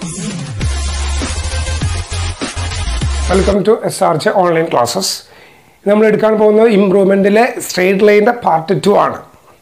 Welcome to S R J online classes നമ്മൾ എടുക്കാൻ പോകുന്നത് ഇംപ്രൂവ്മെൻറ്റിലെ സ്ട്രേറ്റ് ലൈൻ്റെ പാർട്ട് ടു ആണ്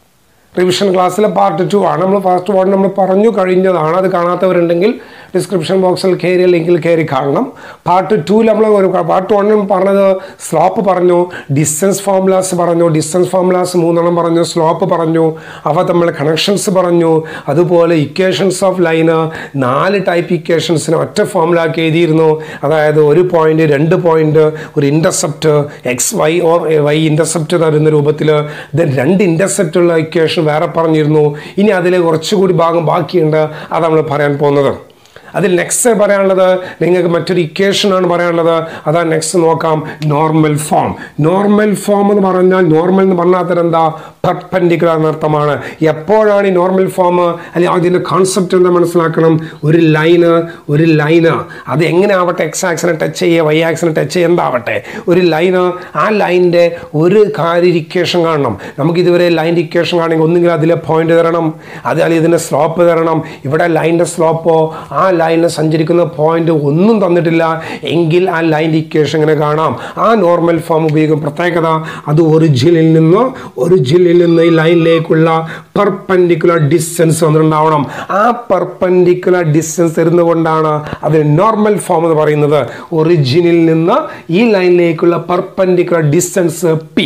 റിവിഷൻ ക്ലാസ്സിലെ പാർട്ട് ടു ആണ് നമ്മൾ ഫസ്റ്റ് വൺ നമ്മൾ പറഞ്ഞു കഴിഞ്ഞതാണ് അത് കാണാത്തവരുണ്ടെങ്കിൽ ഡിസ്ക്രിപ്ഷൻ ബോക്സിൽ കയറിയ ലിങ്കിൽ കയറി കാണണം പാർട്ട് ടൂവിൽ നമ്മൾ ഒരു പാർട്ട് വണ്ണിൽ പറഞ്ഞത് സ്ലോപ്പ് പറഞ്ഞു ഡിസ്റ്റൻസ് ഫോർമുലാസ് പറഞ്ഞു ഡിസ്റ്റൻസ് ഫോർമുലാസ് മൂന്നെണ്ണം പറഞ്ഞു സ്ലോപ്പ് പറഞ്ഞു അവ തമ്മിൽ കണക്ഷൻസ് പറഞ്ഞു അതുപോലെ ഇക്വേഷൻസ് ഓഫ് ലൈന് നാല് ടൈപ്പ് ഇക്വേഷൻസിന് ഒറ്റ ഫോർമുലാക്കി എഴുതിയിരുന്നു അതായത് ഒരു പോയിന്റ് രണ്ട് പോയിന്റ് ഒരു intercept X Y or Y intercept തരുന്ന രൂപത്തിൽ ദെൻ രണ്ട് ഇൻ്റർസെപ്റ്റ് ഉള്ള ഇക്വേഷൻ വേറെ പറഞ്ഞിരുന്നു ഇനി അതിലെ കുറച്ചുകൂടി ഭാഗം ബാക്കിയുണ്ട് അത് നമ്മൾ പറയാൻ പോകുന്നത് അതിൽ നെക്സ്റ്റ് പറയാനുള്ളത് നിങ്ങൾക്ക് മറ്റൊരു ഇക്വേഷനാണ് പറയാനുള്ളത് അതാ നെക്സ്റ്റ് നോക്കാം നോർമൽ ഫോം നോർമൽ ഫോം എന്ന് പറഞ്ഞാൽ നോർമൽ എന്ന് പറഞ്ഞാൽ എന്താ പെർപെൻഡിക്കുലർ എന്നർത്ഥമാണ് എപ്പോഴാണ് ഈ നോർമൽ ഫോം അല്ലെങ്കിൽ അതിൻ്റെ കോൺസെപ്റ്റ് എന്താ മനസ്സിലാക്കണം ഒരു ലൈന് ഒരു ലൈന് അത് എങ്ങനെ ആവട്ടെ എക്സ് ആക്സിനെ ടച്ച് ചെയ്യുക വൈ ആക്സിനെ ടച്ച് ചെയ്യുക എന്താവട്ടെ ഒരു ലൈന് ആ ലൈനിൻ്റെ ഒരു കാര്യം ഇക്വേഷൻ കാണണം നമുക്ക് ഇതുവരെ ലൈൻ്റെ ഇക്വേഷൻ കാണണമെങ്കിൽ ഒന്നുകിൽ അതിലെ പോയിന്റ് തരണം അത് അല്ലെങ്കിൽ ഇതിൻ്റെ സ്ലോപ്പ് തരണം ഇവിടെ ലൈനിൻ്റെ സ്ലോപ്പോ ആ ലൈനിൽ സഞ്ചരിക്കുന്ന പോയിന്റ് ഒന്നും തന്നിട്ടില്ല എങ്കിൽ ആ ലൈൻ്റെ ഇക്വേഷൻ ഇങ്ങനെ കാണാം ആ നോർമൽ ഫോം ഉപയോഗിക്കും പ്രത്യേകത അത് ഒറിജിനിൽ നിന്ന് ഒറിജിനിൽ നിന്ന് ഈ ലൈനിലേക്കുള്ള പെർപെൻഡിക്കുലർ ഡിസ്റ്റൻസ് വന്നിട്ടുണ്ടാവണം ആ പെർപെൻഡിക്കുലർ ഡിസ്റ്റൻസ് തരുന്നതുകൊണ്ടാണ് അതിന് നോർമൽ ഫോം എന്ന് പറയുന്നത് ഒറിജിനിൽ നിന്ന് ഈ ലൈനിലേക്കുള്ള പെർപെൻഡിക്കുലർ ഡിസ്റ്റൻസ് പി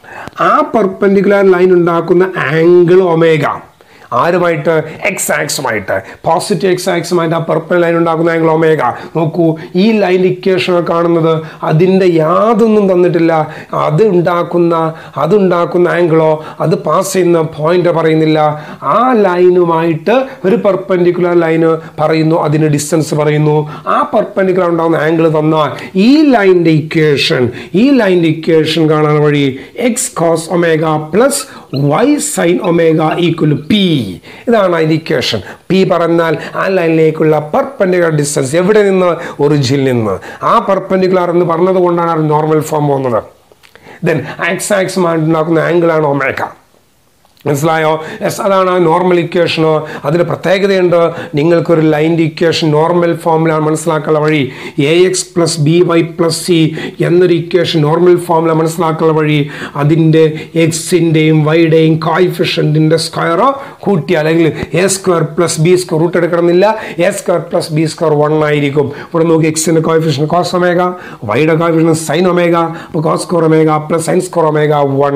ആ പെർപെൻഡിക്കുലർ ലൈൻ ഉണ്ടാക്കുന്ന ആംഗിൾ ഒമേഗ ആരുമായിട്ട് എക്സ് ആക്സുമായിട്ട് പോസിറ്റീവ് എക്സ് ആക്സുമായിട്ട് ആ പർപ്പിൾ ലൈൻ ഉണ്ടാക്കുന്ന ആംഗിൾ ഒമേഗ നോക്കൂ ഈ ലൈൻ ഇക്വേഷൻ കാണുന്നത് അതിൻ്റെ യാതൊന്നും തന്നിട്ടില്ല അത് ഉണ്ടാക്കുന്ന അതുണ്ടാക്കുന്ന ആംഗിളോ അത് പാസ് ചെയ്യുന്ന പോയിന്റ് പറയുന്നില്ല ആ ലൈനുമായിട്ട് ഒരു പെർപ്പൻഡിക്കുലർ ലൈന് പറയുന്നു അതിന് ഡിസ്റ്റൻസ് പറയുന്നു ആ പെർപ്പൻഡിക്കുലർ ഉണ്ടാകുന്ന ആംഗിൾ തന്നാൽ ഈ ലൈൻ്റെ ഇക്വേഷൻ ഈ ലൈൻ്റെ ഇക്വേഷൻ കാണാൻ വഴി X cos omega plus Y sine omega equal P ഇതാണ് അതിൻ്റെ ഇക്വേഷൻ പി പറഞ്ഞാൽ ആ ലൈനിലേക്കുള്ള പെർപെൻഡിക്കുലർ ഡിസ്റ്റൻസ് എവിടെ നിന്ന് ഒറിജിനിൽ നിന്ന് ആ പെർപെൻഡിക്കുലർ എന്ന് പറഞ്ഞത് കൊണ്ടാണ് നോർമൽ ഫോം പോകുന്നത് ദെൻ ആക്സ് ആക്സ് ഉണ്ടാക്കുന്ന ആംഗിളാണ് ഒമേക്ക മനസ്സിലായോ യെസ് അതാണ് നോർമൽ ഇക്വേഷനോ അതിന് പ്രത്യേകതയുണ്ട് നിങ്ങൾക്കൊരു ലൈൻ്റെ ഇക്വേഷൻ നോർമൽ ഫോമിലാണ് മനസ്സിലാക്കാനുള്ള വഴി A X plus B Y plus C എന്നൊരു ഇക്വേഷൻ നോർമൽ ഫോമിലാണ് മനസ്സിലാക്കാനുള്ള വഴി അതിൻ്റെ എക്സിൻ്റെയും വൈയുടെയും കോയിഫിഷ്യൻറ്റിൻ്റെ സ്ക്വയറോ കൂട്ടി അല്ലെങ്കിൽ A square plus B square root എടുക്കണമെന്നില്ല A square plus B square one ആയിരിക്കും ഇവിടെ നോക്കി എക്സിൻ്റെ കോയിഫിഷ്യൻ കോസ് ഒമേഗ വൈയുടെ കോയിഫിഷ്യൻ സൈൻ ഒമേഗ അപ്പോൾ cos square omega plus sine square omega one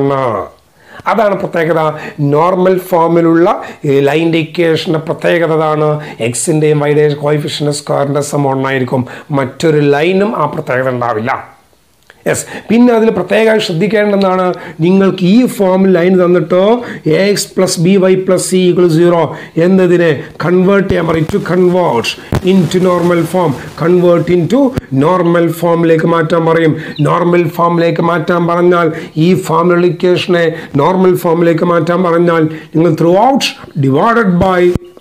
അതാണ് പ്രത്യേകത നോർമൽ ഫോമിലുള്ള ലൈൻ്റെ ഇക്വേഷൻ്റെ പ്രത്യേകത അതാണ് എക്സിൻ്റെയും വൈയുടെയും കോയിഫിഷ്യൻ്റെ സ്ക്വയറിൻ്റെ സം ഒന്നായിരിക്കും മറ്റൊരു ലൈനും ആ പ്രത്യേകത ഉണ്ടാവില്ല യെസ് പിന്നെ അതിൽ പ്രത്യേകമായി ശ്രദ്ധിക്കേണ്ടതാണ് നിങ്ങൾക്ക് ഈ ഫോമിൽ ലൈൻ തന്നിട്ടോ A X plus B Y plus C equal zero എന്നതിനെ കൺവേർട്ട് ചെയ്യാൻ പറയും to convert into normal form convert into normal ഫോമിലേക്ക് മാറ്റാൻ പറയും നോർമൽ ഫോമിലേക്ക് മാറ്റാൻ പറഞ്ഞാൽ ഈ ഫോമിലുള്ള ഇക്വേഷനെ നോർമൽ ഫോമിലേക്ക് മാറ്റാൻ പറഞ്ഞാൽ നിങ്ങൾ throughout divided by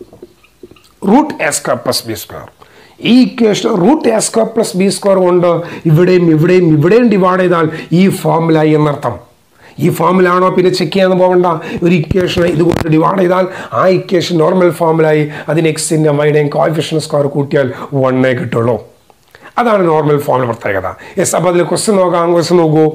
root A square plus B square ഈ equation root A square plus B square കൊണ്ട് ഇവിടെയും ഇവിടെയും ഇവിടെയും ഡിവൈഡ് ചെയ്താൽ ഈ ഫോമിലായി എന്നർത്ഥം ഈ ഫോമിലാണോ പിന്നെ ചെക്ക് ചെയ്യാൻ പോകണ്ട ഒരു ഇക്വേഷൻ ഇതുകൊണ്ട് ഡിവൈഡ് ചെയ്താൽ ആ ഇക്വേഷൻ നോർമൽ ഫോമിലായി അതിന് എക്സിൻ്റെ വൈഡേയും കോയിഫിഷ്യൻ സ്ക്വയർ കൂട്ടിയാൽ വണ്ണേ കിട്ടുള്ളൂ അതാണ് നോർമൽ ഫോമിൽ പ്രത്യേകത യെസ് അപ്പോൾ അതിൽ ക്വസ്റ്റ്യൻ നോക്കാം ക്വസ്റ്റ്യൻ നോക്കൂ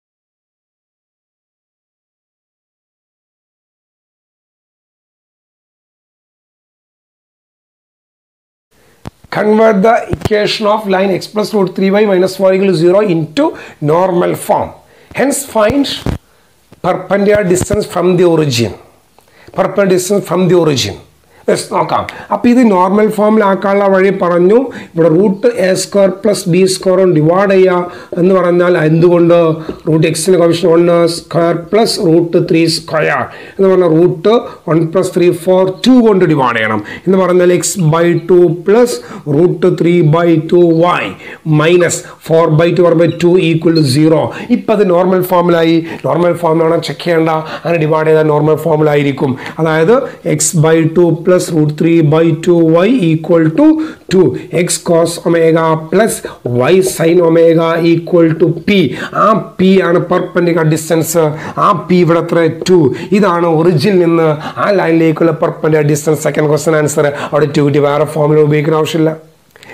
convert the equation of line x plus root 3y minus 4 equal to 0 into normal form. Hence find perpendicular distance from the origin. Perpendicular distance from the origin. Yes നോക്കാം അപ്പോൾ ഇത് normal ഫോമിലാക്കാനുള്ള വഴി പറഞ്ഞു ഇവിടെ root A square plus B സ്ക്വയറും divide ചെയ്യുക എന്ന് പറഞ്ഞാൽ എന്തുകൊണ്ട് റൂട്ട് എക്സിന് കോമിഷൻ ഒന്ന് square plus root three square എന്ന് പറഞ്ഞാൽ root one plus three four two കൊണ്ട് ഡിവൈഡ് ചെയ്യണം എന്ന് പറഞ്ഞാൽ X by two plus root three by two Y minus four by two by two equal to zero ഇപ്പം അത് നോർമൽ ഫോമിലായി normal ഫോമിലാണ് ചെക്ക് ചെയ്യേണ്ട അങ്ങനെ ഡിവൈഡ് ചെയ്താൽ നോർമൽ ഫോമിലായിരിക്കും അതായത് x by two plus root three by two y equal to two x cos omega plus Y sine omega equal to p ആ പി ആണ് പെർപെൻഡിക്കുലർ ഡിസ്റ്റൻസ് ആ പി ഇവിടെ എത്ര ടു ഇതാണ് ഒറിജിനിൽ നിന്ന് ആ ലൈനിലേക്കുള്ള perpendicular distance second question answer അവിടെ ടു കിട്ടി വേറെ ഫോമിൽ ഉപയോഗിക്കുന്ന ആവശ്യമില്ല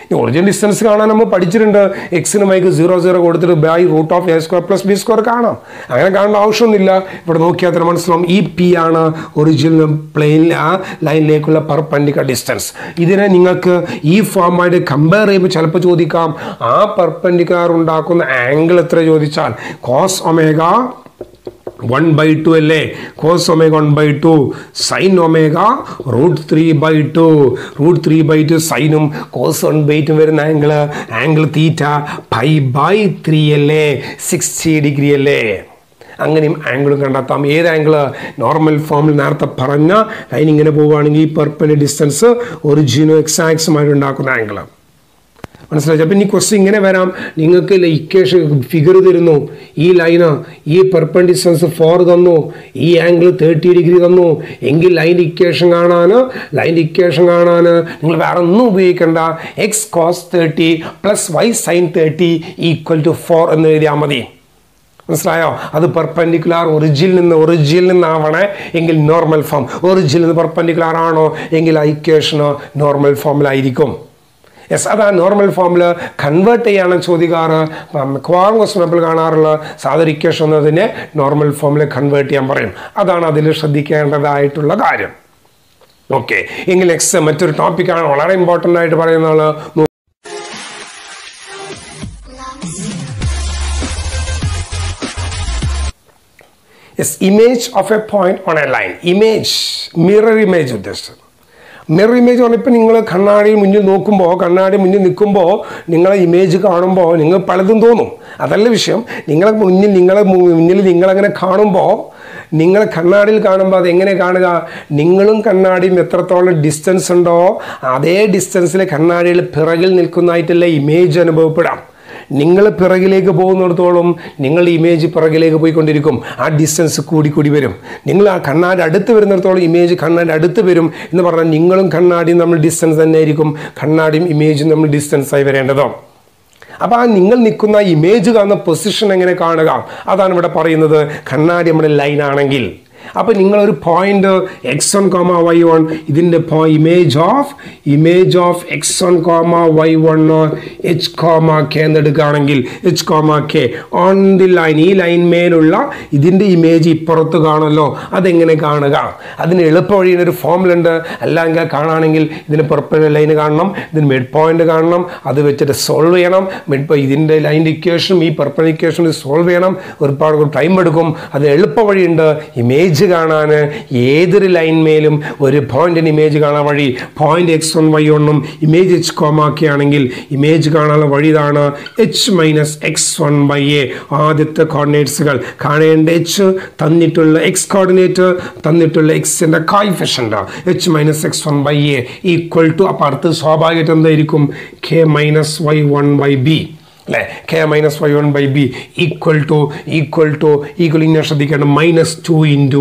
ഈ ഒറിജിനൽ ഡിസ്റ്റൻസ് കാണാൻ നമ്മൾ പഠിച്ചിട്ടുണ്ട് എക്സിന് മൈക്ക് സീറോ സീറോ കൊടുത്തിട്ട് by root of a square plus B square കാണാം അങ്ങനെ കാണേണ്ട ആവശ്യമൊന്നുമില്ല ഇവിടെ നോക്കിയാൽ തന്നെ മനസ്സിലാവും ഈ പി ആണ് ഒറിജിനൽ പ്ലെയിനിൽ ആ ലൈനിലേക്കുള്ള പെർപെൻഡിക്കൽ ഡിസ്റ്റൻസ് ഇതിനെ നിങ്ങൾക്ക് ഈ ഫോമായിട്ട് കമ്പയർ ചെയ്യുമ്പോൾ ചിലപ്പോൾ ചോദിക്കാം ആ പെർപെൻഡിക്കുലർ ഉണ്ടാക്കുന്ന ആംഗിൾ എത്ര ചോദിച്ചാൽ cos omega one by two അല്ലേ cos omega one by two sine omega root three by two root three by two സൈനും കോസ് വൺ ബൈ ടു വരുന്ന angle angle theta pi by three അല്ലേ sixty degree അല്ലേ അങ്ങനെയും ആംഗിളും കണ്ടെത്താം ഏത് angle normal ഫോമിൽ നേരത്തെ പറഞ്ഞ ലൈൻ ഇങ്ങനെ പോവുകയാണെങ്കിൽ ഈ പെർപ്പൻഡ് ഡിസ്റ്റൻസ് ഒറിജിനോ എക്സാക്സുമായിട്ട് ഉണ്ടാക്കുന്ന ആംഗിൾ മനസ്സിലായി അപ്പം ഇനി ക്വസ്റ്റ്യൻ ഇങ്ങനെ വരാം നിങ്ങൾക്ക് ഇക്വേഷൻ ഫിഗർ തരുന്നു ഈ ലൈന് ഈ പെർപ്പൻ ഡിസ്റ്റൻസ് ഫോർ തന്നു ഈ ആംഗിൾ തേർട്ടി ഡിഗ്രി തന്നു എങ്കിൽ ലൈൻ ഇക്വേഷൻ കാണാൻ ലൈൻ ഇക്വേഷൻ കാണാൻ നിങ്ങൾ വേറെ ഒന്നും ഉപയോഗിക്കേണ്ട x cos thirty plus Y sine thirty equal to four എന്ന് എഴുതിയാൽ മതി മനസ്സിലായോ അത് പെർപ്പൻഡിക്കുലാർ ഒറിജിനിൽ നിന്ന് ഒറിജിനിൽ നിന്നാവണേ എങ്കിൽ നോർമൽ ഫോം ഒറിജിനിൽ നിന്ന് പെർപ്പൻഡിക്കുലാർ ആണോ എങ്കിൽ ആ ഇക്വേഷന് നോർമൽ ഫോമിലായിരിക്കും യെസ് അത് ആ നോർമൽ ഫോമിൽ കൺവേർട്ട് ചെയ്യാണ് ചോദിക്കാറ് മിക്കവാറും ക്വസ്റ്റൻ നമ്മൾ കാണാറുള്ള സാധാരണ ഇക്വേഷൻ എന്നതിനെ നോർമൽ ഫോമിൽ കൺവേർട്ട് ചെയ്യാൻ പറയും അതാണ് അതിൽ ശ്രദ്ധിക്കേണ്ടതായിട്ടുള്ള കാര്യം ഓക്കെ എങ്കിൽ നെക്സ്റ്റ് മറ്റൊരു ടോപ്പിക്കാണ് വളരെ ഇമ്പോർട്ടൻ്റ് ആയിട്ട് പറയുന്നത് yes image of a point on a line image mirror image ഉദ്ദേശിച്ചത് മിറർ ഇമേജ് പറഞ്ഞപ്പോൾ നിങ്ങൾ കണ്ണാടി മുന്നിൽ നോക്കുമ്പോൾ കണ്ണാടി മുന്നിൽ നിൽക്കുമ്പോൾ നിങ്ങളെ ഇമേജ് കാണുമ്പോൾ നിങ്ങൾ പലതും തോന്നും അതല്ല വിഷയം നിങ്ങളെ മുന്നിൽ നിങ്ങളെ മുന്നിൽ നിങ്ങളങ്ങനെ കാണുമ്പോൾ നിങ്ങൾ കണ്ണാടിയിൽ കാണുമ്പോൾ അതെങ്ങനെ കാണുക നിങ്ങളും കണ്ണാടിയും എത്രത്തോളം ഡിസ്റ്റൻസ് ഉണ്ടോ അതേ ഡിസ്റ്റൻസിൽ കണ്ണാടിയിൽ പിറകിൽ നിൽക്കുന്നതായിട്ടല്ലേ ഇമേജ് അനുഭവപ്പെടാം നിങ്ങൾ പിറകിലേക്ക് പോകുന്നിടത്തോളം നിങ്ങളുടെ ഇമേജ് പിറകിലേക്ക് പോയിക്കൊണ്ടിരിക്കും ആ ഡിസ്റ്റൻസ് കൂടി കൂടി വരും നിങ്ങൾ ആ കണ്ണാടി അടുത്ത് വരുന്നിടത്തോളം ഇമേജ് കണ്ണാടി അടുത്ത് വരും എന്ന് പറഞ്ഞാൽ നിങ്ങളും കണ്ണാടിയും നമ്മൾ ഡിസ്റ്റൻസ് തന്നെ ആയിരിക്കും കണ്ണാടിയും ഇമേജും നമ്മൾ ഡിസ്റ്റൻസ് ആയി വരേണ്ടതോ അപ്പോൾ ആ നിങ്ങൾ നിൽക്കുന്ന ഇമേജ് കാണുന്ന പൊസിഷൻ എങ്ങനെ കാണുക അതാണ് ഇവിടെ പറയുന്നത് കണ്ണാടി നമ്മുടെ ലൈൻ ആണെങ്കിൽ അപ്പോൾ നിങ്ങളൊരു point x one comma y one ഇതിൻ്റെ image of image of x one comma y one h comma k എന്നെടുക്കുകയാണെങ്കിൽ h comma k on the line ഈ ലൈൻ മേലുള്ള ഇതിൻ്റെ ഇമേജ് ഇപ്പുറത്ത് കാണുമല്ലോ അതെങ്ങനെ കാണുക അതിന് എളുപ്പ വഴിയുടെ ഒരു ഫോമിലുണ്ട് അല്ലെങ്കിൽ കാണുകയാണെങ്കിൽ ഇതിന് പുറപ്പെടുന്ന ലൈൻ കാണണം ഇതിന് മിഡ് പോയിന്റ് കാണണം അത് വെച്ചിട്ട് സോൾവ് ചെയ്യണം മിഡ് ഇതിൻ്റെ ലൈൻ്റെ ഇക്വേഷനും ഈ പെർപ്പൺ ഇക്വേഷനും സോൾവ് ചെയ്യണം ഒരുപാട് ടൈം എടുക്കും അത് എളുപ്പ വഴിയുണ്ട് ഇമേജ് കാണാൻ ഏതൊരു ലൈൻ മേലും ഒരു പോയിന്റിന് ഇമേജ് കാണാൻ വഴി പോയിന്റ് എക്സ് വൺ വൈ ഒന്നും ഇമേജ് എച്ച് കോമാക്കുകയാണെങ്കിൽ ഇമേജ് കാണാനുള്ള വഴി ഇതാണ് h minus x one by a ആദ്യത്തെ കോർഡിനേറ്റ്സുകൾ കാണേണ്ട എച്ച് തന്നിട്ടുള്ള എക്സ് കോർഡിനേറ്റ് തന്നിട്ടുള്ള എക്സിൻ്റെ coefficient h minus x one by a equal to അപ്പോൾ അടുത്ത് സ്വാഭാവികമായിട്ട് എന്തായിരിക്കും k minus y one by b അല്ലേ k minus y one by b equal to equal to equal ഇങ്ങനെ ശ്രദ്ധിക്കേണ്ട minus two into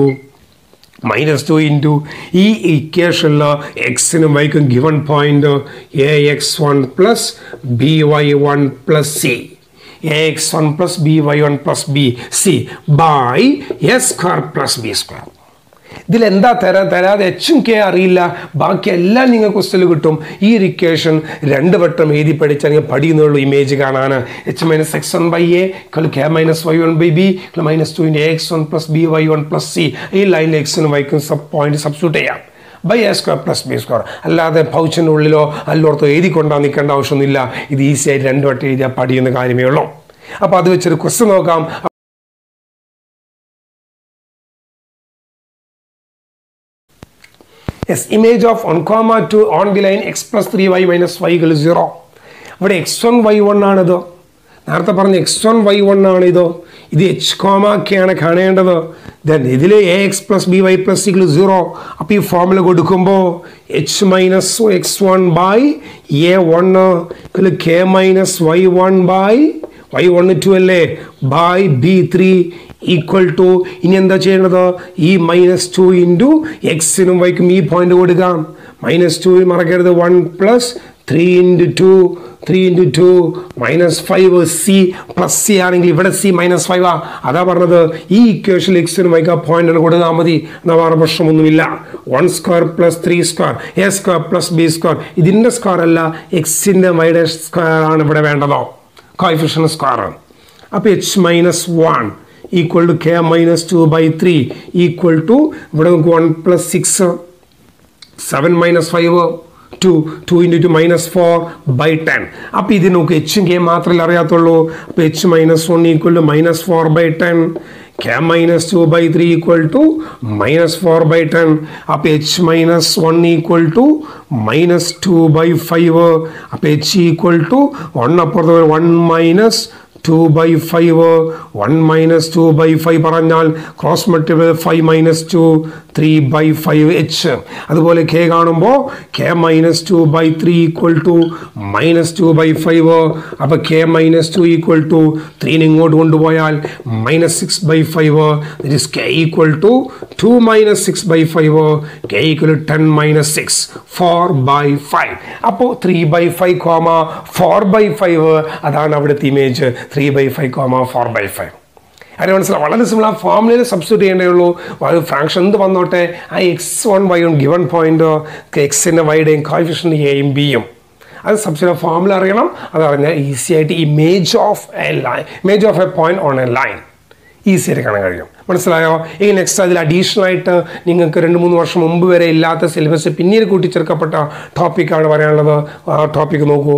minus two into ഈ ഇക്വേഷനിൽ എക്സിനും വൈക്കും given point a x one plus B y one plus c a x one plus B y one plus b c by a square plus B square ഇതിലെന്താ തരാ തരാതെ എച്ചും K അറിയില്ല ബാക്കി എല്ലാം നിങ്ങൾ ക്വസ്റ്റ്യൻ കിട്ടും ഈ ഒരു ഇക്വേഷൻ രണ്ട് വട്ടം എഴുതി പഠിച്ചാൽ നിങ്ങൾ പഠിക്കുന്നുള്ളൂ ഇമേജ് കാണാൻ h minus x one by a k minus y one by b minus two into x one plus B y one plus c ഈ ലൈനിൽ എക്സിനും വൈക്കും സബ് പോയിന്റ് സബ്സ്റ്റിറ്റ്യൂട്ട് ചെയ്യാം by a square plus B square അല്ലാതെ പൗച്ചിൻ്റെ ഉള്ളിലോ അല്ലോർത്തോ എഴുതി കൊണ്ടാ നിൽക്കേണ്ട ആവശ്യമൊന്നുമില്ല ഇത് ഈസി ആയിട്ട് രണ്ട് വട്ടം എഴുതിയാൽ പഠിയുന്ന കാര്യമേ ഉള്ളൂ അപ്പോൾ അത് വെച്ചൊരു ക്വസ്റ്റ്യൻ നോക്കാം yes image of one comma two on the line x plus three y minus equal zero ഇവിടെ എക്സ് വൺ വൈ വൺ ആണിത് നേരത്തെ പറഞ്ഞ എക്സ് വൺ വൈ വൺ ആണ് ഇത് ഇത് എച്ച് കോമാക്കെയാണ് കാണേണ്ടത് ദെൻ ഇതിൽ a X plus B Y plus സികൾ സീറോ അപ്പോൾ ഈ ഫോമിൽ കൊടുക്കുമ്പോൾ h minus x one by a one ഇതിൽ k minus y one by y one two അല്ലേ by b three equal to ഇനി എന്താ ചെയ്യേണ്ടത് ഈ മൈനസ് ടു ഇൻറ്റു എക്സിനും വൈക്കും ഈ പോയിന്റ് കൊടുക്കാം മൈനസ് ടു മറക്കരുത് one plus three into two three into two minus five c plus c ആണെങ്കിൽ ഇവിടെ സി മൈനസ് ഫൈവ് ആ അതാ പറഞ്ഞത് ഈ ഇക്വേഷൻ എക്സിന് വൈകാ പോയിന്റ് കൊടുത്താൽ മതി എന്നാ പറഞ്ഞ പ്രശ്നമൊന്നുമില്ല one square plus three square a square plus B square ഇതിൻ്റെ സ്ക്വയർ അല്ല എക്സിൻ്റെ വൈയുടെ സ്ക്വയർ ആണ് ഇവിടെ വേണ്ടതോ കോയിഫിഷ്യൻ സ്ക്വയർ അപ്പോൾ h minus one equal to k minus two by three equal to ഇവിടെ നമുക്ക് one plus six seven minus five two two into two minus four by ten അപ്പോൾ ഇത് നമുക്ക് എച്ചും കെ മാത്രമല്ലേ അറിയാത്തുള്ളൂ അപ്പോൾ h minus one equal to minus four by ten k minus two by three equal to minus four by ten അപ്പോൾ h minus one equal to minus two by five അപ്പോൾ h equal to one അപ്പുറത്ത് one minus two by five one minus two by five പറഞ്ഞാൽ cross multiple five minus two three by five h അതുപോലെ k കാണുമ്പോൾ k minus two by three equal to minus two by five അപ്പോൾ k minus two equal to ത്രീന് ഇങ്ങോട്ട് കൊണ്ടുപോയാൽ minus six by five that is k equal to two minus six by five k equal to ten minus six four by five അപ്പോൾ three by five comma four by five അതാണ് അവിടുത്തെ image three by five comma four by five അത് മനസ്സിലാവും വളരെ simple ആ ഫോമിൽ substitute ചെയ്യേണ്ടേ ഉള്ളൂ അത് ഫ്രാക്ഷൻ എന്ത് വന്നോട്ടെ ആ എക്സ് വൺ വൈയും ഗിവൺ പോയിന്റ് എക്സിൻ്റെ വൈയുടെയും കോയിഫിഷ്യൻ എയും ബിയും അത് സബ്സ്റ്റിറ്റ്യൂട്ട് ഫോമിൽ അറിയണം അത് അറിഞ്ഞാൽ ഈസി ആയിട്ട് image of a line image of a point on a line easy ആയിട്ട് കാണാൻ കഴിയും മനസ്സിലായോ ഈ നെക്സ്റ്റ് അതിൽ അഡീഷണൽ ആയിട്ട് നിങ്ങൾക്ക് രണ്ട് മൂന്ന് വർഷം മുമ്പ് വരെ ഇല്ലാത്ത സിലബസ് പിന്നീട് കൂട്ടിച്ചേർക്കപ്പെട്ട ടോപ്പിക്കാണ് പറയാനുള്ളത് ആ ടോപ്പിക്ക് നോക്കൂ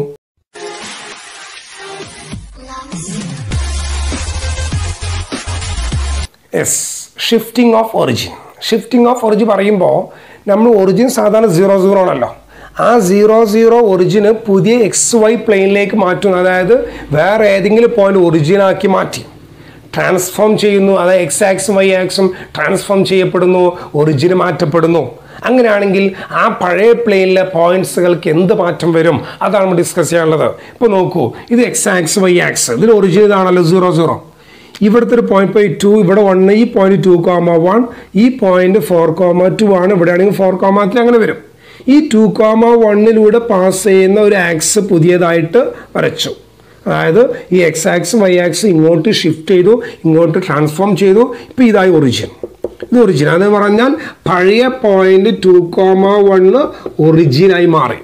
yes shifting of origin shifting of origin പറയുമ്പോൾ നമ്മൾ ഒറിജിൻ സാധാരണ സീറോ സീറോ ആണല്ലോ ആ സീറോ സീറോ ഒറിജിന് പുതിയ എക്സ് വൈ പ്ലെയിനിലേക്ക് മാറ്റുന്നു അതായത് വേറെ ഏതെങ്കിലും പോയിന്റ് ഒറിജിനാക്കി മാറ്റി ട്രാൻസ്ഫോം ചെയ്യുന്നു അതായത് എക്സ് ആക്സും വൈ ആക്സും ട്രാൻസ്ഫോം ചെയ്യപ്പെടുന്നു ഒറിജിന് മാറ്റപ്പെടുന്നു അങ്ങനെയാണെങ്കിൽ ആ പഴയ പ്ലെയിനിലെ പോയിന്റ്സുകൾക്ക് എന്ത് മാറ്റം വരും അതാണ് നമ്മൾ ഡിസ്കസ് ചെയ്യാനുള്ളത് ഇപ്പോൾ നോക്കൂ ഇത് എക്സ് ആക്സ് വൈ ആക്സ് ഇതിൽ ഒറിജിൻ ഇതാണല്ലോ സീറോ സീറോ ഇവിടുത്തെ ഒരു പോയിന്റ് പോയി ടു ഇവിടെ വൺ ഈ പോയിന്റ് ടു കോമ വൺ ഈ പോയിന്റ് ഫോർ കോമ ടു ആണ് ഇവിടെ ആണെങ്കിൽ ഫോർ കോമ ത്രീ അങ്ങനെ വരും ഈ ടു കോമ വണ്ണിലൂടെ പാസ് ചെയ്യുന്ന ഒരു ആക്സ് പുതിയതായിട്ട് വരച്ചു അതായത് ഈ എക്സ് ആക്സ് വൈ ആക്സ് ഇങ്ങോട്ട് ഷിഫ്റ്റ് ചെയ്തു ഇങ്ങോട്ട് ട്രാൻസ്ഫോം ചെയ്തു ഇപ്പോൾ ഇതായി ഒറിജിൻ ഇത് ഒറിജിൻ എന്ന് പറഞ്ഞാൽ പഴയ പോയിന്റ് ടു കോമ വണ്ണ് ഒറിജിനായി മാറി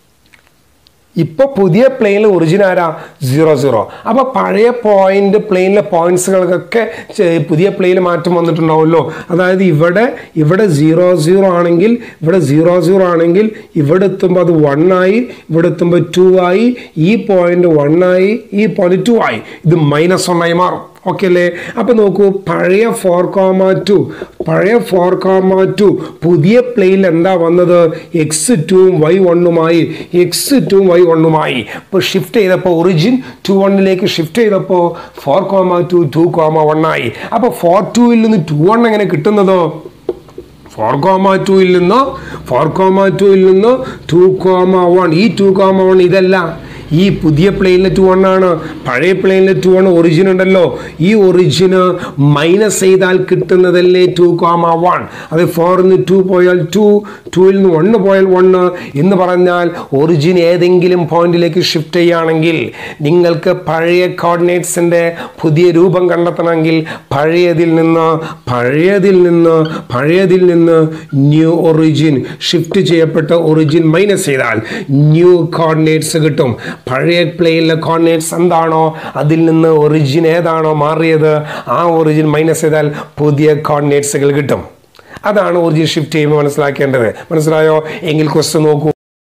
ഇപ്പോൾ പുതിയ പ്ലെയിനിൽ ഒറിജിൻ ആരാ സീറോ സീറോ അപ്പോൾ പഴയ പോയിന്റ് പ്ലെയിനിലെ പോയിന്റ്സുകൾക്കൊക്കെ പുതിയ പ്ലെയിനിൽ മാറ്റം വന്നിട്ടുണ്ടാവുമല്ലോ അതായത് ഇവിടെ ഇവിടെ സീറോ സീറോ ആണെങ്കിൽ ഇവിടെ സീറോ സീറോ ആണെങ്കിൽ ഇവിടെ എത്തുമ്പോൾ അത് വൺ ആയി ഇവിടെ എത്തുമ്പോൾ ടു ആയി ഈ പോയിന്റ് വൺ ആയി ഈ പോയിന്റ് ടു ആയി ഇത് മൈനസ് വൺ ആയി മാറും ഓക്കെ അല്ലേ അപ്പോൾ നോക്കൂ പഴയ ഫോർ കോമ ടു പഴയ ഫോർ കോമ ടു പുതിയ പ്ലെയിനിൽ എന്താ വന്നത് എക്സ് ടുവും വൈ വണ്ണുമായി എക്സ് ടുവും വൈ വണ്ണുമായി ഇപ്പോൾ ഷിഫ്റ്റ് ചെയ്തപ്പോൾ ഒറിജിൻ ടു വണ്ണിലേക്ക് ഷിഫ്റ്റ് ചെയ്തപ്പോൾ four comma two two comma one ആയി അപ്പോൾ ഫോർ ടുവിൽ നിന്ന് ടു വൺ എങ്ങനെ കിട്ടുന്നതോ ഫോർ കോമ ടുവിൽ നിന്ന് ഫോർ കോമ ടുവിൽ നിന്ന് ടു കോമ വൺ ഈ ടു കോമ വൺ ഇതല്ല ഈ പുതിയ പ്ലെയിനിലെ ടു വൺ ആണ് പഴയ പ്ലെയിനിലെ ടു വൺ ഒറിജിൻ ഉണ്ടല്ലോ ഈ ഒറിജിന് മൈനസ് ചെയ്താൽ കിട്ടുന്നതല്ലേ ടു കോമ വൺ അത് ഫോറിൽ നിന്ന് ടു പോയാൽ ടു ടുവിൽ നിന്ന് വണ്ണ് പോയാൽ വണ്ണ് എന്ന് പറഞ്ഞാൽ ഒറിജിൻ ഏതെങ്കിലും പോയിന്റിലേക്ക് ഷിഫ്റ്റ് ചെയ്യുകയാണെങ്കിൽ നിങ്ങൾക്ക് പഴയ കോർഡിനേറ്റ്സിൻ്റെ പുതിയ രൂപം കണ്ടെത്തണമെങ്കിൽ പഴയതിൽ നിന്ന് പഴയതിൽ നിന്ന് പഴയതിൽ നിന്ന് ന്യൂ ഒറിജിൻ ഷിഫ്റ്റ് ചെയ്യപ്പെട്ട ഒറിജിൻ മൈനസ് ചെയ്താൽ ന്യൂ കോർഡിനേറ്റ്സ് കിട്ടും പഴയ പ്ലെയിനിലെ കോർഡിനേറ്റ്സ് എന്താണോ അതിൽ നിന്ന് ഒറിജിൻ ഏതാണോ മാറിയത് ആ ഒറിജിൻ മൈനസ് ചെയ്താൽ പുതിയ കോർഡിനേറ്റ്സുകൾ കിട്ടും അതാണ് ഒറിജിൻ ഷിഫ്റ്റ് ചെയ്യുമ്പോൾ മനസ്സിലാക്കേണ്ടത് മനസ്സിലായോ എങ്കിൽ ക്വസ്റ്റ്യൻ നോക്കൂ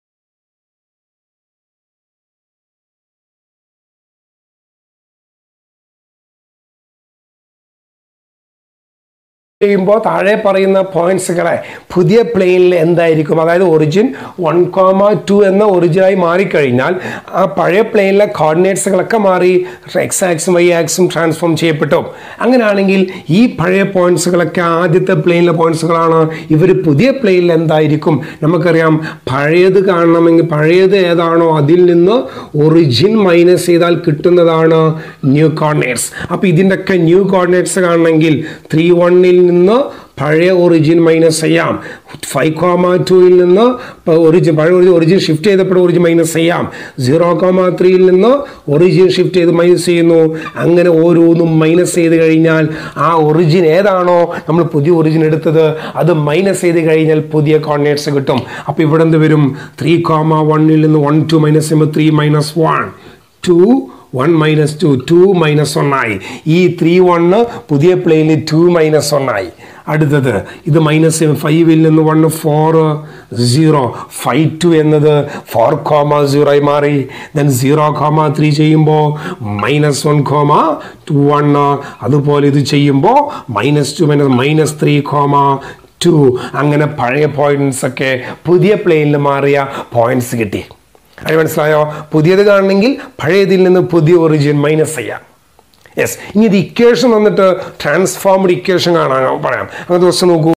ചെയ്യുമ്പോൾ താഴെ പറയുന്ന പോയിന്റ്സുകളെ പുതിയ പ്ലെയിനിൽ എന്തായിരിക്കും അതായത് ഒറിജിൻ വൺ കോമ ടു എന്ന ഒറിജിനായി മാറിക്കഴിഞ്ഞാൽ ആ പഴയ പ്ലെയിനിലെ കോർഡിനേറ്റ്സുകളൊക്കെ മാറി എക്സ് ആക്സും വൈ ആക്സും ട്രാൻസ്ഫോം ചെയ്യപ്പെട്ടു അങ്ങനെയാണെങ്കിൽ ഈ പഴയ പോയിന്റ്സുകളൊക്കെ ആദ്യത്തെ പ്ലെയിനിലെ പോയിന്റ്സുകളാണ് ഇവർ പുതിയ പ്ലെയിനിൽ എന്തായിരിക്കും നമുക്കറിയാം പഴയത് കാണണമെങ്കിൽ പഴയത് ഏതാണോ അതിൽ നിന്ന് ഒറിജിൻ മൈനസ് ചെയ്താൽ കിട്ടുന്നതാണ് ന്യൂ കോർഡിനേറ്റ്സ് അപ്പോൾ ഇതിൻ്റെയൊക്കെ ന്യൂ കോർഡിനേറ്റ്സ് കാണണമെങ്കിൽ ത്രീ വണ്ണിൽ നിന്ന് പഴയ ഒറിജിൻ മൈനസ് ചെയ്യാം ഫൈവ് കോമ ടുയിൽ നിന്ന് ഒറിജിൻ പഴയ ഒറിജിൻ ഒറിജിൻ ഷിഫ്റ്റ് ചെയ്തപ്പോൾ ഒറിജിൻ മൈനസ് ചെയ്യാം സീറോ കോമ ത്രീയിൽ നിന്ന് ഒറിജിൻ ഷിഫ്റ്റ് ചെയ്ത് മൈനസ് ചെയ്യുന്നു അങ്ങനെ ഓരോന്നും മൈനസ് ചെയ്ത് കഴിഞ്ഞാൽ ആ ഒറിജിൻ ഏതാണോ നമ്മൾ പുതിയ ഒറിജിൻ എടുത്തത് അത് മൈനസ് ചെയ്ത് കഴിഞ്ഞാൽ പുതിയ കോർഡിനേറ്റ്സ് കിട്ടും അപ്പോൾ ഇവിടെ എന്ത് വരും ത്രീ കോമ വണ്ണിൽ നിന്ന് വൺ ടു മൈനസ് ചെയ്യുമ്പോൾ three minus one two one minus two two minus one ആയി ഈ ത്രീ വണ്ണ് പുതിയ പ്ലെയിനിൽ ടു മൈനസ് വൺ ആയി അടുത്തത് ഇത് മൈനസ് ഫൈവിൽ നിന്ന് one four zero five two എന്നത് ഫോർ കോമ സീറോ ആയി മാറി ദെൻ സീറോ കോമ ത്രീ ചെയ്യുമ്പോൾ minus one comma two one അതുപോലെ ഇത് ചെയ്യുമ്പോൾ minus two minus minus three comma two അങ്ങനെ പഴയ പോയിന്റ്സ് ഒക്കെ പുതിയ പ്ലെയിനിൽ മാറിയ പോയിന്റ്സ് കിട്ടി അത് മനസ്സിലായോ പുതിയത് കാണണമെങ്കിൽ പഴയതിൽ നിന്ന് പുതിയ ഒറിജിൻ മൈനസ് ചെയ്യാം യെസ് ഇനി ഇത് ഇക്വേഷൻ വന്നിട്ട് ട്രാൻസ്ഫോംഡ് ഇക്വേഷൻ കാണാൻ പറയാം അങ്ങനത്തെ ദിവസം നോക്കൂ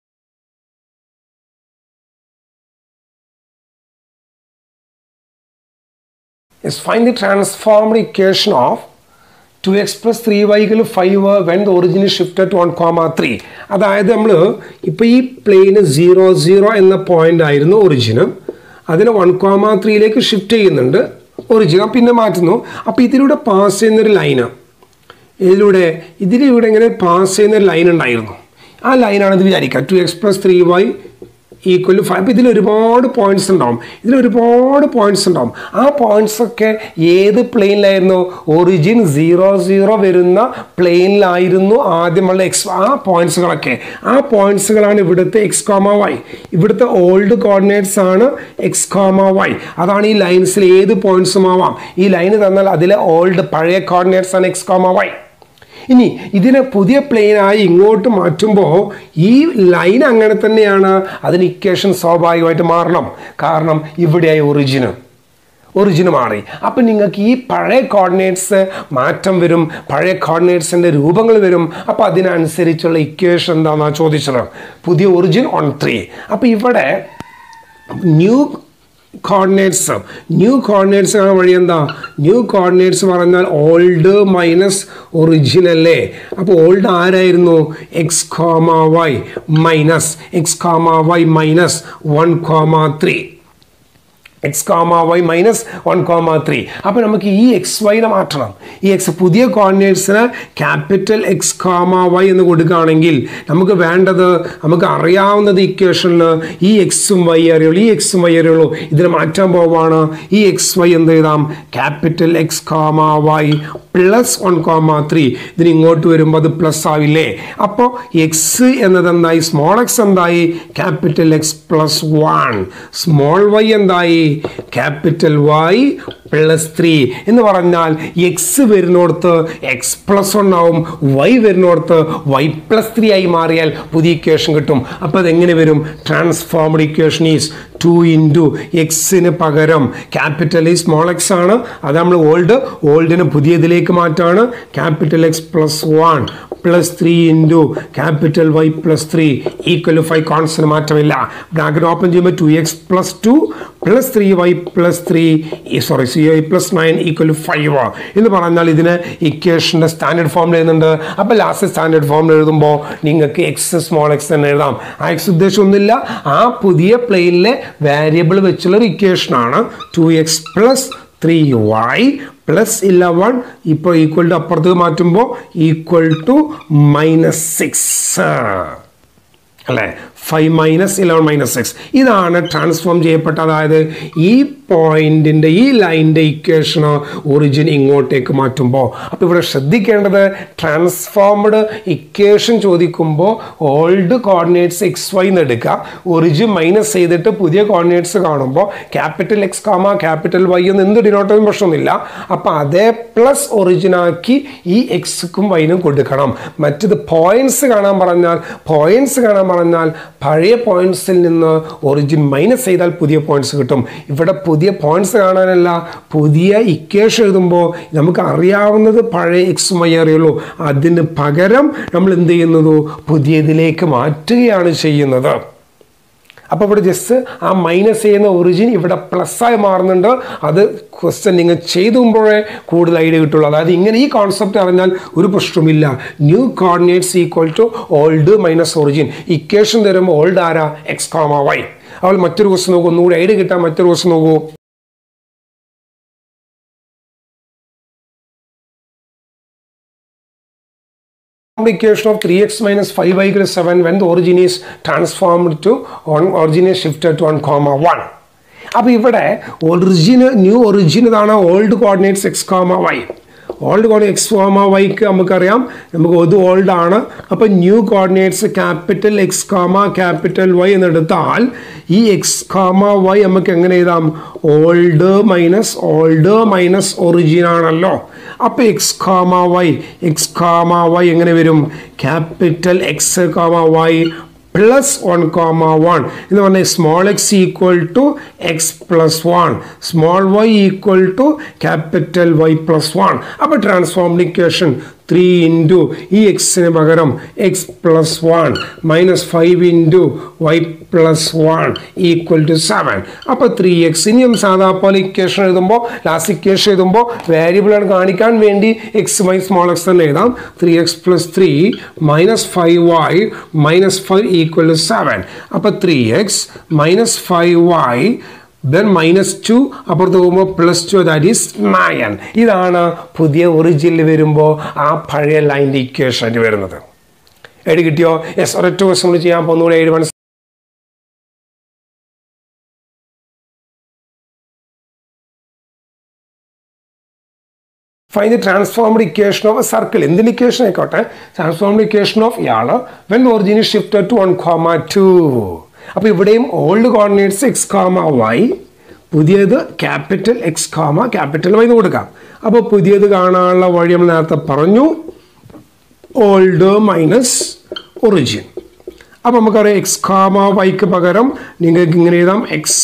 yes find the transformed equation of two x plus three വൈകൾ five when the origin shifted to one comma three അതായത് നമ്മൾ ഇപ്പോൾ ഈ പ്ലെയിന് സീറോ സീറോ എന്ന പോയിന്റ് ആയിരുന്നു ഒറിജിന് അതിനെ വൺ കോമ ത്രീയിലേക്ക് ഷിഫ്റ്റ് ചെയ്യുന്നുണ്ട് ഒറിജിൻ പിന്നെ മാറ്റുന്നു അപ്പോൾ ഇതിലൂടെ പാസ് ചെയ്യുന്നൊരു ലൈന് ഇതിലൂടെ ഇതിലൂടെ ഇങ്ങനെ പാസ് ചെയ്യുന്ന ഒരു ലൈൻ ഉണ്ടായിരുന്നു ആ ലൈനാണെന്ന് വിചാരിക്കുക two x plus three y equal to five അപ്പോൾ ഇതിൽ ഒരുപാട് പോയിന്റ്സ് ഉണ്ടാവും ഇതിൽ ഒരുപാട് പോയിന്റ്സ് ഉണ്ടാവും ആ പോയിന്റ്സ് ഒക്കെ ഏത് പ്ലെയിനിലായിരുന്നു ഒറിജിൻ സീറോ സീറോ വരുന്ന പ്ലെയിനിലായിരുന്നു ആദ്യമുള്ള എക്സ് ആ പോയിന്റ്സുകളൊക്കെ ആ പോയിന്റ്സുകളാണ് ഇവിടുത്തെ എക്സ് കോമ വൈ ഇവിടുത്തെ ഓൾഡ് കോർഡിനേറ്റ്സ് ആണ് എക്സ് കോമ വൈ അതാണ് ഈ ലൈൻസിൽ ഏത് പോയിന്റ്സും ആവാം ഈ ലൈന് തന്നാൽ അതിലെ ഓൾഡ് പഴയ കോർഡിനേറ്റ്സ് ആണ് എക്സ് കോമ വൈ ഇനി ഇതിനെ പുതിയ പ്ലെയിനായി ഇങ്ങോട്ട് മാറ്റുമ്പോൾ ഈ ലൈൻ അങ്ങനെ തന്നെയാണ് അതിന് ഇക്വേഷൻ സ്വാഭാവികമായിട്ട് മാറണം കാരണം ഇവിടെയായി ഒറിജിന് ഒറിജിന് മാറി അപ്പം നിങ്ങൾക്ക് ഈ പഴയ കോർഡിനേറ്റ്സ് മാറ്റം വരും പഴയ കോർഡിനേറ്റ്സിൻ്റെ രൂപങ്ങൾ വരും അപ്പോൾ അതിനനുസരിച്ചുള്ള ഇക്വേഷൻ എന്താണെന്നാണ് ചോദിച്ചത് പുതിയ ഒറിജിൻ ഓൺ ത്രീ അപ്പോൾ ഇവിടെ ന്യൂ കോർഡിനേറ്റ്സ് ന്യൂ കോർഡിനേറ്റ്സ് കാണാൻ വഴി എന്താ ന്യൂ കോർഡിനേറ്റ്സ് പറഞ്ഞാൽ ഓൾഡ് മൈനസ് ഒറിജിൻ അല്ലേ അപ്പോൾ ഓൾഡ് ആരായിരുന്നു x comma y minus x comma y minus one comma three x comma y minus one comma three അപ്പോൾ നമുക്ക് ഈ എക്സ് വൈനെ മാറ്റണം ഈ എക്സ് പുതിയ കോർഡിനേറ്റ്സിന് ക്യാപിറ്റൽ എക്സ് കോമ വൈ എന്ന് കൊടുക്കുകയാണെങ്കിൽ നമുക്ക് വേണ്ടത് നമുക്ക് അറിയാവുന്നത് ഇക്വേഷനിൽ ഈ എക്സും വൈ അറിയുള്ളൂ ഈ എക്സും വൈ അറിയുള്ളൂ ഇതിന് മാറ്റാൻ പോവാണ് ഈ എക്സ് വൈ എന്ത് എഴുതാം capital x comma y plus one comma three ഇതിന് ഇങ്ങോട്ട് വരുമ്പോൾ അത് പ്ലസ് ആവില്ലേ അപ്പോൾ എക്സ് എന്നത് എന്തായി സ്മോൾ എക്സ് എന്തായി capital x plus one small y എന്തായി ക്യാപിറ്റൽ വൈ പ്ലസ് ത്രീ എന്ന് പറഞ്ഞാൽ എക്സ് വരുന്നിടത്ത് എക്സ് പ്ലസ് വൺ ആവും വൈ വരുന്നിടത്ത് വൈ പ്ലസ് ത്രീ ആയി മാറിയാൽ പുതിയ ഇക്വേഷൻ കിട്ടും അപ്പോൾ അതെങ്ങനെ വരും transformed equation is two into എക്സിന് പകരം ക്യാപിറ്റൽ ഈ സ്മോൾ എക്സ് ആണ് അത് നമ്മൾ ഓൾഡ് ഓൾഡിന് പുതിയതിലേക്ക് മാറ്റാണ് capital x plus one plus three into capital y plus three equal five constant മാറ്റമില്ല ബ്രാക്കറ്റ് ഓപ്പൺ ചെയ്യുമ്പോൾ two x plus two plus three y plus three sorry c i plus nine equal five എന്ന് പറഞ്ഞാൽ ഇതിന് ഇക്വേഷൻ്റെ standard ഫോമിൽ എഴുതുന്നുണ്ട് അപ്പോൾ last standard ഫോമിൽ എഴുതുമ്പോൾ നിങ്ങൾക്ക് എക്സ് സ്മോൾ എക്സ് തന്നെ എഴുതാം ആ എക്സ് ഉദ്ദേശമൊന്നുമില്ല ആ പുതിയ പ്ലെയിനിലെ വാരിയബിൾ വെച്ചുള്ള ഒരു ഇക്വേഷനാണ് two x plus three y plus eleven ഇപ്പോൾ ഈക്വൽ ടു അപ്പുറത്ത് മാറ്റുമ്പോൾ ഈക്വൽ ടു മൈനസ് സിക്സ് അല്ലേ five minus eleven minus six ഇതാണ് ട്രാൻസ്ഫോം ചെയ്യപ്പെട്ട അതായത് ഈ പോയിന്റിൻ്റെ ഈ ലൈൻ്റെ ഇക്വേഷന് ഒറിജിൻ ഇങ്ങോട്ടേക്ക് മാറ്റുമ്പോൾ അപ്പോൾ ഇവിടെ ശ്രദ്ധിക്കേണ്ടത് ട്രാൻസ്ഫോംഡ് ഇക്വേഷൻ ചോദിക്കുമ്പോൾ ഓൾഡ് കോർഡിനേറ്റ്സ് എക്സ് വൈ എന്ന് എടുക്കുക ഒറിജിൻ മൈനസ് ചെയ്തിട്ട് പുതിയ കോർഡിനേറ്റ്സ് കാണുമ്പോൾ capital x comma capital y എന്ന് എന്ത് ഡിനോട്ട് ചെയ്യുന്ന പ്രശ്നമൊന്നുമില്ല അപ്പോൾ അതേ പ്ലസ് ഒറിജിനാക്കി ഈ എക്സുക്കും വൈനും കൊടുക്കണം മറ്റത് പോയിന്റ്സ് കാണാൻ പറഞ്ഞാൽ പോയിന്റ്സ് കാണാൻ പറഞ്ഞാൽ പഴയ പോയിന്റ്സിൽ നിന്ന് ഒറിജിൻ മൈനസ് ചെയ്താൽ പുതിയ പോയിന്റ്സ് കിട്ടും ഇവിടെ പുതിയ പോയിന്റ്സ് കാണാനല്ല പുതിയ ഇക്വേഷൻ എഴുതുമ്പോൾ നമുക്ക് അറിയാവുന്നത് പഴയ എക്സും വൈ അറിയുള്ളൂ അതിന് പകരം നമ്മൾ എന്ത് ചെയ്യുന്നത് പുതിയതിലേക്ക് മാറ്റുകയാണ് ചെയ്യുന്നത് അപ്പോൾ ഇവിടെ ജസ്റ്റ് ആ മൈനസ് ചെയ്യുന്ന ഒറിജിൻ ഇവിടെ പ്ലസ് ആയി മാറുന്നുണ്ട് അത് ക്വസ്റ്റ്യൻ നിങ്ങൾ ചെയ്തുമ്പോഴേ കൂടുതൽ ഐഡിയ കിട്ടുള്ളൂ അതായത് ഇങ്ങനെ ഈ കോൺസെപ്റ്റ് അറിഞ്ഞാൽ ഒരു പ്രശ്നമില്ല new coordinates equal to old minus origin equation തരുമ്പോൾ ഓൾഡ് ആരാ എക്സ് കോമ വൈ അവൾ മറ്റൊരു ക്വസ്റ്റ്യൻ നോക്കൂ ഒന്നുകൂടി ഐഡിയ കിട്ടാൻ മറ്റൊരു ക്വസ്റ്റ്യൻ നോക്കൂ multiplication of 3x minus 5y equal to 7 when the origin is transformed to on origin is shifted to 1 comma 1 അപ്പോൾ ഇവിടെ ഒറിജിന് ന്യൂ ഒറിജിൻ ഇതാണ് old coordinates x comma y old coordinate x comma വൈക്ക് നമുക്കറിയാം നമുക്ക് ഇത് old ആണ് അപ്പോൾ new coordinates capital x comma capital y എന്നെടുത്താൽ ഈ എക്സ് കോമ വൈ നമുക്ക് എങ്ങനെ എഴുതാം old minus old minus origin ആണല്ലോ അപ്പോൾ x comma y x comma y എങ്ങനെ വരും capital x comma y plus one comma one എന്ന് പറഞ്ഞാൽ small x equal to x plus one small y equal to capital y plus one അപ്പോൾ ട്രാൻസ്ഫോമിക്കേഷൻ three into ഈ എക്സിന് പകരം x plus one minus five into y plus one equal to seven അപ്പോൾ three x ഇനിയും സാധാ പോലെ equation എഴുതുമ്പോൾ ലാസ്റ്റ് ഇക്വേഷൻ എഴുതുമ്പോൾ വേരിയബിളാണ് കാണിക്കാൻ വേണ്ടി എക്സ് വൈ സ്മോൾ എക്സ് തന്നെ എഴുതാം three x plus three minus five y minus five equal to seven അപ്പോൾ three x minus five y then minus two അപ്പുറത്ത് പോകുമ്പോൾ plus two that is nine ഇതാണ് പുതിയ ഒറിജിനിൽ വരുമ്പോൾ ആ പഴയ ലൈൻ്റെ ഇക്വേഷൻ വരുന്നത് എഴുതി കിട്ടിയോ യെസ് ഒരൊറ്റ ക്വസ്റ്റ് നമ്മൾ ചെയ്യാൻ പോകുന്നു ഏഴ് one find the transformed equation of a circle എന്തിൻ്റെ ഇക്വേഷൻ ആയിക്കോട്ടെ ട്രാൻസ്ഫോംഡ് ഇക്വേഷൻ ഓഫ് ഇയാൾ when origin shift to one comma two അപ്പോൾ ഇവിടെയും old coordinates x comma y പുതിയത് capital x comma capital y എന്ന് കൊടുക്കാം അപ്പോൾ പുതിയത് കാണാനുള്ള വഴി നമ്മൾ നേരത്തെ പറഞ്ഞു ഓൾഡ് മൈനസ് ഒറിജിൻ അപ്പോൾ നമുക്കറിയാം എക്സ് കോമ വൈക്ക് പകരം നിങ്ങൾക്ക് ഇങ്ങനെ എഴുതാം x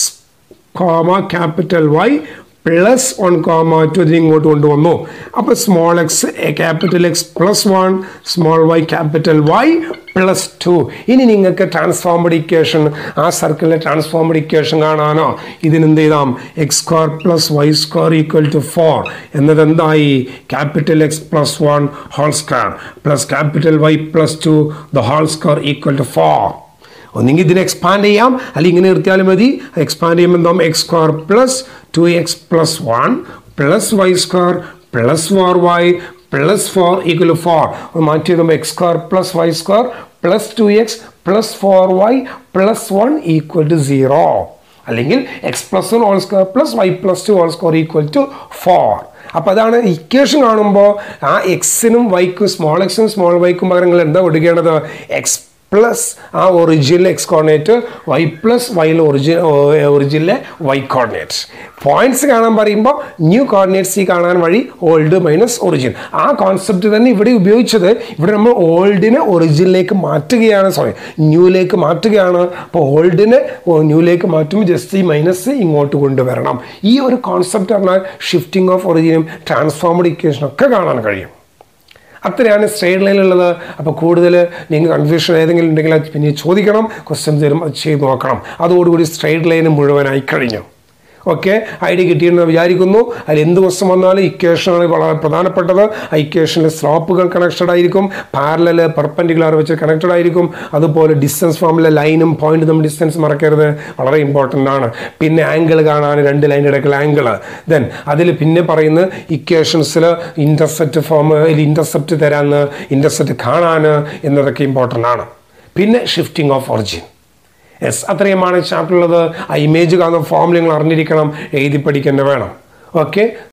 comma capital y plus one comma two ഇതിന് ഇങ്ങോട്ട് കൊണ്ടുവന്നു അപ്പോൾ small x capital x plus one small y capital y plus two ഇനി നിങ്ങൾക്ക് ട്രാൻസ്ഫോംഡ് ഇക്വേഷൻ ആ സർക്കിളിലെ ട്രാൻസ്ഫോംഡ് ഇക്വേഷൻ കാണാനോ ഇതിനെന്ത് ചെയ്താം x square plus y square equal to four എന്നത് എന്തായി capital x plus one whole square plus capital y plus two the whole square equal to four ഒന്നെങ്കിൽ ഇതിനെ എക്സ്പാൻഡ് ചെയ്യാം അല്ലെങ്കിൽ ഇങ്ങനെ നിർത്തിയാലും മതി എക്സ്പാൻഡ് ചെയ്യുമ്പോൾ എന്താവും x square plus two x plus one plus y square plus four y plus four equal four മാറ്റി എഴുതുമ്പോൾ x square plus y square plus two x plus four y plus one equal to zero അല്ലെങ്കിൽ x plus one whole square plus y plus two whole square equal to four അപ്പോൾ അതാണ് equation കാണുമ്പോൾ ആ എക്സിനും വൈക്കും small എക്സിനും small വൈക്കും പകരം നിങ്ങൾ എന്താ കൊടുക്കേണ്ടത് x plus ആ ഒറിജിനിലെ എക്സ് കോർഡിനേറ്റ് വൈ പ്ലസ് വൈയിൽ ഒറിജിൻ ഒറിജിനിലെ വൈ കോർഡിനേറ്റ് പോയിന്റ്സ് കാണാൻ പറയുമ്പോൾ ന്യൂ കോർഡിനേറ്റ്സ് ഈ കാണാൻ വഴി ഓൾഡ് മൈനസ് ഒറിജിൻ ആ കോൺസെപ്റ്റ് തന്നെ ഇവിടെ ഉപയോഗിച്ചത് ഇവിടെ നമ്മൾ ഓൾഡിനെ ഒറിജിനിലേക്ക് മാറ്റുകയാണ് സോറി ന്യൂയിലേക്ക് മാറ്റുകയാണ് അപ്പോൾ ഓൾഡിനെ ന്യൂയിലേക്ക് മാറ്റുമ്പോൾ ജസ്റ്റ് ഈ മൈനസ് ഇങ്ങോട്ട് കൊണ്ടുവരണം ഈ ഒരു കോൺസെപ്റ്റ് പറഞ്ഞാൽ ഷിഫ്റ്റിംഗ് ഓഫ് ഒറിജിനും ട്രാൻസ്ഫോംഡ് ഇക്വേഷനും ഒക്കെ കാണാൻ കഴിയും അത്രയാണ് സ്ട്രെയിറ്റ് ലൈനിലുള്ളത് അപ്പോൾ കൂടുതൽ നിങ്ങൾ കൺഫ്യൂഷൻ ഏതെങ്കിലും ഉണ്ടെങ്കിൽ അത് പിന്നെ ചോദിക്കണം ക്വസ്റ്റ്യൻ തരും അത് ചെയ്ത് നോക്കണം അതോടുകൂടി സ്ട്രെയിറ്റ് ലൈന് മുഴുവനായി കഴിഞ്ഞു ഓക്കെ ഐഡിയ കിട്ടിയെന്ന് വിചാരിക്കുന്നു അതിൽ എന്ത് ക്വസ്റ്റ്യൻ വന്നാലും ഇക്വേഷനാണ് വളരെ പ്രധാനപ്പെട്ടത് ആ ഇക്വേഷനിൽ സ്ലോപ്പുകൾ കണക്റ്റഡ് ആയിരിക്കും പാരലൽ പെർപ്പൻഡിക്കുലർ വെച്ച് കണക്റ്റഡ് ആയിരിക്കും അതുപോലെ ഡിസ്റ്റൻസ് ഫോമിലെ ലൈനും പോയിന്റ് തമ്മിൽ ഡിസ്റ്റൻസ് മറക്കരുത് വളരെ ഇമ്പോർട്ടൻ്റ് ആണ് പിന്നെ ആംഗിൾ കാണാൻ രണ്ട് ലൈൻ്റെ ഇടയ്ക്കുള്ള ആംഗിൾ ദെൻ അതിൽ പിന്നെ പറയുന്ന ഇക്വേഷൻസിൽ ഇൻ്റർസെപ്റ്റ് ഫോം ഇൻ്റർസെപ്റ്റ് തരാൻ ഇൻ്റർസെപ്റ്റ് കാണാൻ എന്നതൊക്കെ ഇമ്പോർട്ടൻ്റ് ആണ് പിന്നെ ഷിഫ്റ്റിംഗ് ഓഫ് ഒറിജിൻ യെസ് അത്രയുമാണ് ചാപ്റ്റർ ഉള്ളത് ആ ഇമേജ് കാണുന്ന ഫോം നിങ്ങൾ അറിഞ്ഞിരിക്കണം എഴുതി പഠിക്കേണ്ട വേണം ഓക്കെ